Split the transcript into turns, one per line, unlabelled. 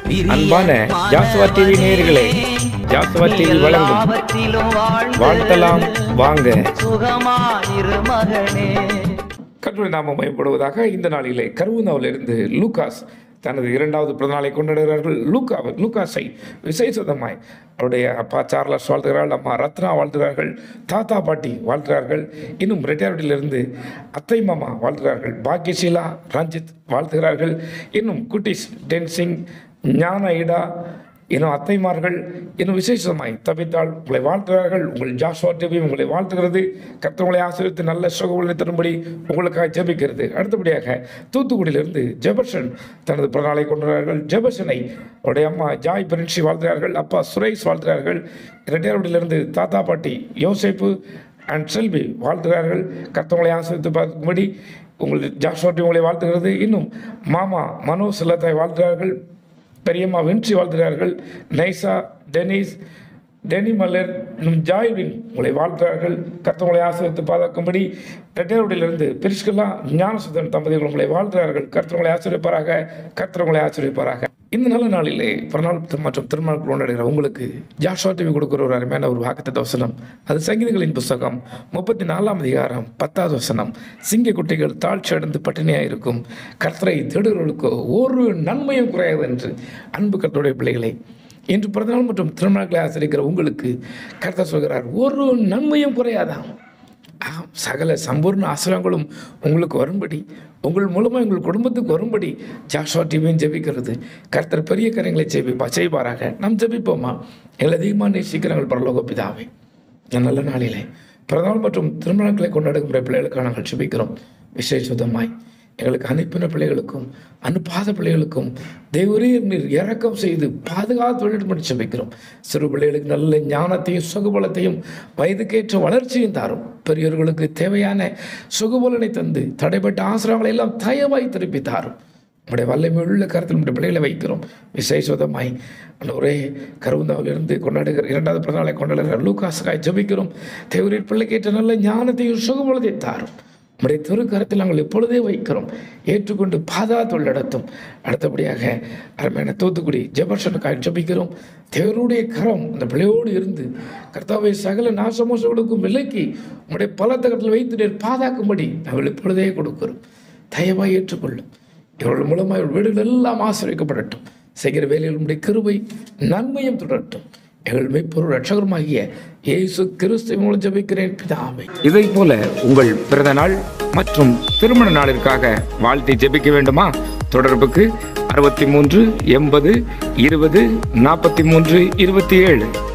அன்பான ஜாஸ்வா டிவி நேயர்களே ஜாஸ்வா டிவி வழங்கும் வாழ்த்தலாம் வாங்க
சுகமாயிரு மகனே
கர்த்தருடைய நாமம் மயப்படுவதாக இந்த நாளிலே கருவுனாவிலிருந்து லூகாஸ் தனது இரண்டாவது பிறந்தநாளை கொண்டாடுகிறார்கள் லூகா லூகாஸை விசேஷமாய் அவருடைய அப்பா சார்லஸ் வாழ்த்துகிறார்கள் அம்மா ரத்னா வாழ்த்துகிறார்கள் தாத்தா பாட்டி வாழ்த்துகிறார்கள் இன்னும் ரிட்டையர்டிலிருந்து அத்தை மாமா வாழ்த்துகிறார்கள் பாக்கியசீலா ரஞ்சித் வாழ்த்துகிறார்கள் இன்னும் குட்டிஸ் டென்சிங் ஞான இடா இன்னும் அத்தைமார்கள் இன்னும் விசேஷமாய் தவித்தால் உங்களை வாழ்த்துகிறார்கள் உங்கள் ஜாஸ்வா டிவி உங்களை வாழ்த்துகிறது கர்த்தர் உங்களை ஆசிரியத்து நல்ல சுகங்களை தரும்படி உங்களுக்காக ஜெபிக்கிறது அடுத்தபடியாக தூத்துக்குடியிலிருந்து ஜெபர்சன் தனது பிறநாளை கொண்டார்கள் ஜெபர்சனை அவருடைய அம்மா ஜாய் பிரின்சி வாழ்த்துகிறார்கள் அப்பா சுரேஷ் வாழ்த்துகிறார்கள் ரெட்டியார்படியிலிருந்து தாத்தா பாட்டி யோசேப்பு அண்ட் செல்வி வாழ்த்துகிறார்கள் கர்த்தவங்களை ஆசிரியத்து பார்க்கும்படி உங்கள் ஜாஸ்வா டிவி உங்களை வாழ்த்துகிறது இன்னும் மாமா மனோ செல்லத்தாய் வாழ்த்துகிறார்கள் பெரியம்மா வென்றி வாழ்த்துகிறார்கள் நைசா டெனிஸ் டெனி மல்லர் இன்னும் ஜாய்வின் உங்களை வாழ்த்துகிறார்கள் கர்த்தவங்களை ஆசிரியத்து பாதுகாக்கும்படி ரெட்டையாருடையிலிருந்து பிரிஷ்கலா ஞானசுதன் தம்பதிகள் உங்களை வாழ்த்துகிறார்கள் கர்த்தவங்களை ஆசிரியப்பாராக கர்த்தவங்களை ஆசிரியப்பாராக இந்த நல்ல நாளிலே பிறநாள் மற்றும் திருமணம் கொண்டாடுகிற உங்களுக்கு ஜாஷா டிவி கொடுக்குற ஒரு அருமையான ஒரு வாக்குத்த வசனம் அது சங்கீதங்களின் புஸ்தகம் முப்பத்தி நாலாம் அதிகாரம் பத்தாவது வசனம் சிங்க குட்டிகள் தாழ்ச்சி அடைந்து பட்டினியாக இருக்கும் கர்த்தரை தேடுகிறவர்களுக்கு ஒரு நன்மையும் குறையாது என்று அன்பு கர்த்தருடைய பிள்ளைகளை இன்று பிறந்தநாள் மற்றும் திருமணங்களை ஆசிரிக்கிற உங்களுக்கு கர்த்தர் சொல்கிறார் ஒரு நன்மையும் குறையாதான் ஆம் சகல சம்பூர்ண ஆசிரியங்களும் உங்களுக்கு வரும்படி உங்கள் மூலமாக உங்கள் குடும்பத்துக்கு வரும்படி ஜாஷா டிவியும் ஜெபிக்கிறது கர்த்தர் பெரிய கரங்களை ஜெபிப்பா செய்வாராக நாம் ஜெபிப்போமா எங்கள் அதிகமாக நேசிக்கிறவங்கள் பரலோக பிதாவே இந்த நல்ல நாளிலே பிறந்தநாள் மற்றும் திருமணங்களை கொண்டாடுகிற பிள்ளைகளுக்காக நாங்கள் ஜெபிக்கிறோம் விசேஷமாய் எங்களுக்கு அனுப்பின பிள்ளைகளுக்கும் அனுப்பாத பிள்ளைகளுக்கும் தேவரே நீர் இறக்கம் செய்து பாதுகாத்து வழிபடி ஜெபிக்கிறோம் சிறு பிள்ளைகளுக்கு நல்ல ஞானத்தையும் சுகபலத்தையும் வயதுக்கேற்ற வளர்ச்சியும் தாரும் பெரியவர்களுக்கு தேவையான சுகபலனை தந்து தடைப்பட்ட ஆசிரியங்களை எல்லாம் தயவாய் திருப்பி தாரும் நம்முடைய வல்லமை உள்ள கருத்தில் நம்முடைய பிள்ளைகளை வைக்கிறோம் விசேஷமாய் ஒரே கருவந்தாவிலிருந்து கொண்டாடுகிற இரண்டாவது பிறந்தநாளை கொண்டாடுகிற லூகாசுக்காய் ஜெபிக்கிறோம் தேவரீர் பிள்ளைக்கேற்ற நல்ல ஞானத்தையும் சுகபலத்தையும் தாரும் நம்முடைய திருக்கரத்தில் நாங்கள் எப்பொழுதே வைக்கிறோம் ஏற்றுக்கொண்டு பாதுகாத்து நடத்தும் அடுத்தபடியாக அருமையான தூத்துக்குடி ஜெபர்ஷனுக்காக ஜபிக்கிறோம் தேவருடைய கரம் அந்த பிள்ளையோடு இருந்து கர்த்தாவை சகல நாசமோசங்களுக்கும் விலக்கி உங்களுடைய பலத்தகத்தில் வைத்து நீர் பாதுகாக்கும்படி நாங்கள் எப்பொழுதே கொடுக்கிறோம் தயவாய் ஏற்றுக்கொள்ளும் இவர்கள் மூலமாக இவர்கள் வீடுகள் எல்லாம் ஆசிரியக்கப்படட்டும் செய்கிற வேலையில் உங்களுடைய கிருபை நன்மையும் தொடரட்டும் எங்கள் மெய்ப்பொருள் ரட்சகருமாகிய இயேசு கிறிஸ்து மூலம் ஜபிக்கிறேன் பிதாமை இதை போல உங்கள் பிறந்த நாள் மற்றும் திருமண நாளிற்காக வாழ்த்தை ஜெபிக்க வேண்டுமா தொடர்புக்கு அறுபத்தி மூன்று எண்பது இருபது நாற்பத்தி மூன்று இருபத்தி ஏழு